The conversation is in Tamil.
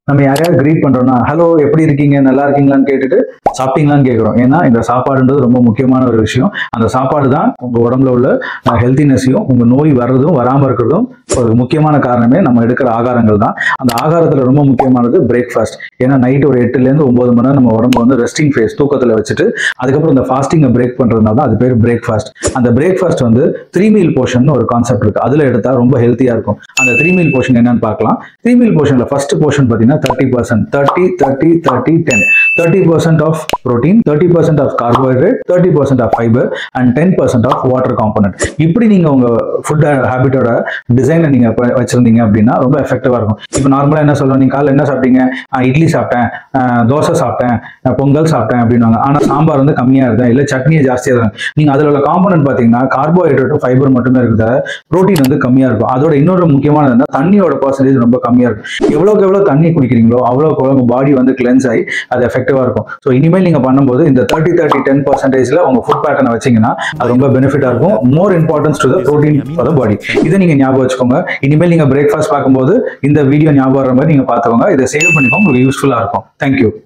நம்ம யாரையாவது கிரீட் பண்றோம்னா ஹலோ எப்படி இருக்கீங்க நல்லா இருக்கீங்களான்னு கேட்டுட்டு சாப்பிட்டீங்களான்னு கேட்குறோம் ஏன்னா இந்த சாப்பாடுன்றது ரொம்ப முக்கியமான ஒரு விஷயம் அந்த சாப்பாடு தான் உங்க உடம்புல உள்ள ஹெல்த்தினஸையும் உங்க நோய் வர்றதும் வராம இருக்கிறதும் ஒரு முக்கியமான காரணமே நம்ம எடுக்கிற ஆகாரங்கள் தான் அந்த ஆகாரத்துல ரொம்ப முக்கியமானது பிரேக்ஃபாஸ்ட் ஏன்னா நைட் ஒரு எட்டுல இருந்து ஒன்பது மணி நேரம் நம்ம உடம்பு வந்து ரெஸ்டிங் ஃபேஸ் தூக்கத்துல வச்சுட்டு அதுக்கப்புறம் இந்த ஃபாஸ்டிங்கை பிரேக் பண்றதுனால தான் அது பேர் பிரேக்ஃபாஸ்ட் அந்த பிரேக்ஃபாஸ்ட் வந்து த்ரீ மீல் போர்ஷன் ஒரு கான்செப்ட் இருக்கு அதுல எடுத்தா ரொம்ப ஹெல்த்தியா இருக்கும் அந்த த்ரீ மீல் போர்ஷன் என்னன்னு பார்க்கலாம் த்ரீ மீல் போர்ஷன்ல ஃபர்ஸ்ட் போர்ஷன் பார்த்தீங்கன்னா thirty percent thirty thirty thirty ten thirty percent of protein thirty percent of carbohydrate thirty percent of fibre and ten percent of water component இப்படி நீங்க உங்க ஃபுட் ஹேபிட்டோட டிசைனை நீங்க ப- வச்சிருந்தீங்க அப்படின்னா ரொம்ப எஃபெக்டிவா இருக்கும் இப்போ நார்மலா என்ன சொல்றோம் நீங்க காலைல என்ன சாப்பிட்டீங்க ஆ, இட்லி சாப்பிட்டேன் ஆ, தோசை சாப்பிட்டேன் ஆ, பொங்கல் சாப்பிட்டேன் அப்படின்னாங்க ஆனா சாம்பார் வந்து கம்மியா இருந்தா இல்ல சட்னியை ஜாஸ்தியா இருக்கும் நீங்க அதுல உள்ள காம்பனன்ட் பாத்தீங்கன்னா கார்போஹைட்ரேட்டும் ஃபைபர் மட்டுமே இருக்குது புரோட்டீன் வந்து கம்மியா இருக்கும் அதோட இன்னொரு முக்கியமானது என்ன தண்ணியோட பர்சன்டேஜ் ரொம்ப கம்மியா இருக்கும் எவ்வளவுக்கு எவ்வளவு தண்ணி குடிக்கிறீங்களோ அவ்வளவுக்கு எவ்வளவு உங்க பாடி வந்து கிளென்ஸ் ஆகி அது எஃபெக்டிவா இருக்கும் ஸோ இனிமேல் நீங்க பண்ணும்போது இந்த தேர்ட்டி தேர்ட்டி டென் பர்சன்டேஜ்ல உங்க ஃபுட் பேட்டர்னை வச்சீங்கன்னா அது ரொம்ப பெனிஃபிட்டா இருக்கும் more importance to the protein for the body இதை நீங்க ஞாபகம் வச்சுக்கோங்க இனிமேல் நீங்க பிரேக்ஃபாஸ்ட் பார்க்கும்போது இந்த வீடியோ ஞாபகம் வர மாதிரி நீங்க பார்த்துக்கோங்க இதை சேவ் பண்ணிக்கோங்க உங்களுக்கு யூஸ்ஃபுல்லா இருக்கும் தேங்க்யூ